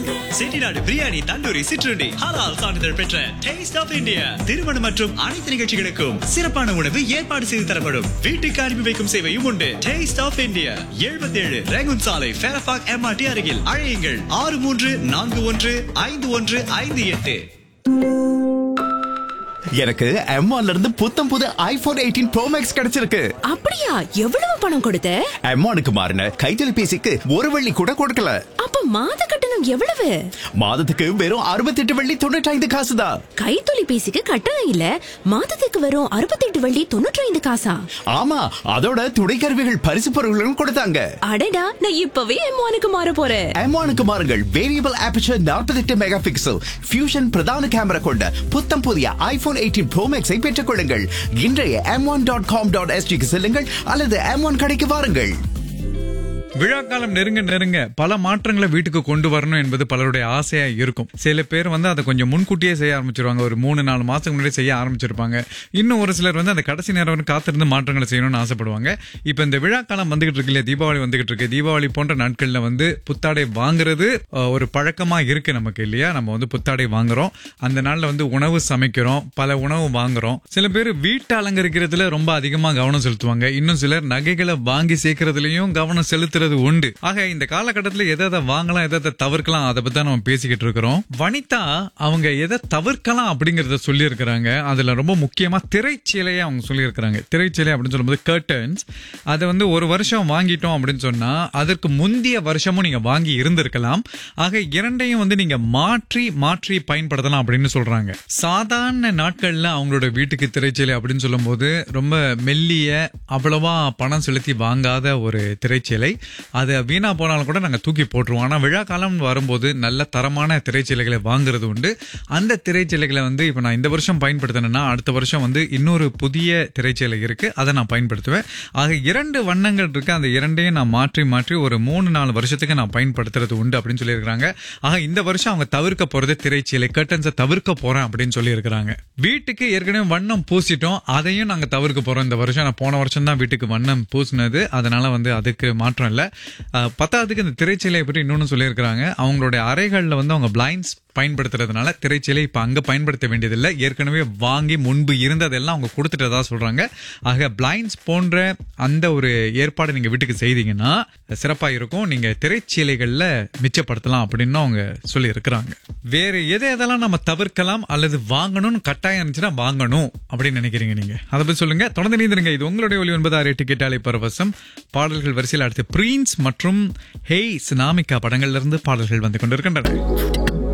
செட்டிநாடு பிரியாணி தந்தூரி சிற்றுண்டி ஹலால் சான்றிதழ் பெற்ற டேஸ்ட் ஆஃப் இந்தியா திருமணம் மற்றும் அனைத்து நிகழ்ச்சிகளுக்கும் சிறப்பான உணவு ஏற்பாடு செய்து தரப்படும் வீட்டுக்கு அனுப்பி வைக்கும் சேவையும் உண்டு டேஸ்ட் ஆஃப் இந்தியா எழுபத்தி ஏழு ரேகுன் சாலை ஃபேரபாக் எம்ஆர்டி அருகில் அழையுங்கள் ஆறு மூன்று நான்கு ஒன்று ஐந்து ஒன்று ஐந்து எட்டு எனக்கு M1 ல இருந்து புத்தம் புது ஐபோன் எயிட்டீன் ப்ரோ மேக்ஸ் கிடைச்சிருக்கு அப்படியா எவ்வளவு பணம் கொடுத்த M1க்கு மாறின கைத்தொலைபேசிக்கு ஒரு வெள்ளி கூட கொடுக்கல அப்ப மாத கட்டணம் எவ்வளவு மாதத்துக்கு வெறும் அறுபத்தெட்டு வெள்ளி தொண்ணூற்றி ஐந்து காசு தான் கைத்தொலைபேசிக்கு கட்டணம் இல்ல மாதத்துக்கு வரும் அறுபத்தெட்டு வள்ளி தொண்ணூற்றி ஐந்து காசா ஆமா அதோட துணைக்கருவிகள் பரிசு பொருட்களும் கொடுத்தாங்க அடடா நான் இப்பவே எம்மானுக்கு மாற போறேன் M1க்கு மாறுங்கள் variable aperture 48 mega pixel fusion பிரதான கேமரா கொண்ட புத்தம் புதிய ஐபோன் எயிட்டீன் ப்ரோ மேக்ஸை பெற்றுக் கொள்ளுங்கள் இன்றைய M one dot com dot எஸ்டிக்கு செல்லுங்கள் அல்லது எம் ஒன் கடைக்கு வாருங்கள் விழாக்காலம் நெருங்க நெருங்க பல மாற்றங்களை வீட்டுக்கு கொண்டு வரணும் என்பது பலருடைய ஆசையா இருக்கும் சில பேர் வந்து அதை கொஞ்சம் முன்கூட்டியே செய்ய ஆரம்பிச்சிருவாங்க ஒரு மூணு நாலு மாசத்துக்கு முன்னாடி செய்ய ஆரம்பிச்சிருப்பாங்க இன்னும் ஒரு சிலர் வந்து அந்த கடைசி நேரம் வரைக்கும் காத்திருந்து மாற்றங்களை செய்யணும்னு ஆசைப்படுவாங்க இப்ப இந்த விழாக்காலம் வந்துகிட்டு இருக்கு இல்லையா தீபாவளி வந்துகிட்டு இருக்கு தீபாவளி போன்ற நாட்கள்ல வந்து புத்தாடை வாங்குறது அஹ், ஒரு பழக்கமா இருக்கு நமக்கு இல்லையா நம்ம வந்து புத்தாடை வாங்குறோம் அந்த நாள்ல வந்து உணவு சமைக்கிறோம் பல உணவு வாங்குறோம் சில பேர் வீட்டை அலங்கரிக்கிறதுல ரொம்ப அதிகமா கவனம் செலுத்துவாங்க இன்னும் சிலர் நகைகளை வாங்கி சேர்க்கறதுலயும் கவனம் செலுத்துறது உண்டு ஆக இந்த காலகட்டத்துல எதை எதை வாங்கலாம் எதை எதை தவிர்க்கலாம் அதை பத்தி தான் நம்ம பேசிக்கிட்டு இருக்கிறோம் வனிதா அவங்க எதை தவிர்க்கலாம் அப்படிங்கறத சொல்லி இருக்கிறாங்க அதுல ரொம்ப முக்கியமா திரைச்சீலையை அவங்க சொல்லி இருக்கிறாங்க திரைச்சீலை அப்படின்னு சொல்லும்போது கர்டன்ஸ் அதை வந்து ஒரு வருஷம் வாங்கிட்டோம் அப்படின்னு சொன்னா அதற்கு முந்தைய வருஷமும் நீங்க வாங்கி இருந்திருக்கலாம் ஆக இரண்டையும் வந்து நீங்க மாற்றி மாற்றி பயன்படுத்தலாம் அப்படின்னு சொல்றாங்க சாதாரண நாட்கள்ல அவங்களோட வீட்டுக்கு திரைச்சீலை அப்படின்னு சொல்லும்போது ரொம்ப மெல்லிய அவ்வளவா பணம் செலுத்தி வாங்காத ஒரு திரைச்சீலை அது வீணா போனாலும் கூட நாங்க தூக்கி போட்டுருவோம் ஆனா விழா காலம் வரும்போது நல்ல தரமான திரைச்சீலைகளை வாங்குறது உண்டு அந்த திரைச்சீலைகளை வந்து இப்ப நான் இந்த வருஷம் பயன்படுத்தினேன்னா அடுத்த வருஷம் வந்து இன்னொரு புதிய திரைச்சீலை இருக்கு அதை நான் பயன்படுத்துவேன் ஆக இரண்டு வண்ணங்கள் இருக்கு அந்த இரண்டையும் நான் மாற்றி மாற்றி ஒரு மூணு நாலு வருஷத்துக்கு நான் பயன்படுத்துறது உண்டு அப்படின்னு சொல்லியிருக்காங்க ஆக இந்த வருஷம் அவங்க தவிர்க்க போறது திரைச்சீலை கர்டன்ஸை தவிர்க்க போறேன் அப்படின்னு சொல்லியிருக்கிறாங்க வீட்டுக்கு ஏற்கனவே வண்ணம் பூசிட்டோம் அதையும் நாங்க தவிர்க்க போறோம் இந்த வருஷம் நான் போன வருஷம் தான் வீட்டுக்கு வண்ணம் பூசினது அதனால வந்து அதுக்கு மாற்றம் இல்லை அஹ், பத்தாவதுக்கு இந்த திரைச்சீலையை பற்றி இன்னொன்னு சொல்லியிருக்கிறாங்க அவங்களுடைய அறைகளில் வந்து அவங்க பிளைண்ட்ஸ் பயன்படுத்துறதுனால திரைச்சீலை இப்ப அங்க பயன்படுத்த வேண்டியதில்லை ஏற்கனவே வாங்கி முன்பு இருந்ததெல்லாம் அவங்க கொடுத்துட்டதா சொல்றாங்க ஆக பிளைண்ட்ஸ் போன்ற அந்த ஒரு ஏற்பாடு நீங்க வீட்டுக்கு செய்தீங்கன்னா சிறப்பா இருக்கும் நீங்க திரைச்சீலைகள்ல மிச்சப்படுத்தலாம் அப்படின்னு அவங்க சொல்லி இருக்கிறாங்க வேற எதை எதெல்லாம் நம்ம தவிர்க்கலாம் அல்லது வாங்கணும்னு கட்டாயம் இருந்துச்சுன்னா வாங்கணும் அப்படின்னு நினைக்கிறீங்க நீங்க அதை பத்தி சொல்லுங்க தொடர்ந்து நீந்திருங்க இது உங்களுடைய ஒளி ஒன்பது ஆறு எட்டு கேட்டாலே பரவசம் பாடல்கள் வரிசையில் அடுத்து பிரின்ஸ் மற்றும் ஹேய் சினாமிகா படங்கள்ல இருந்து பாடல்கள் வந்து கொண்டிருக்கின்றன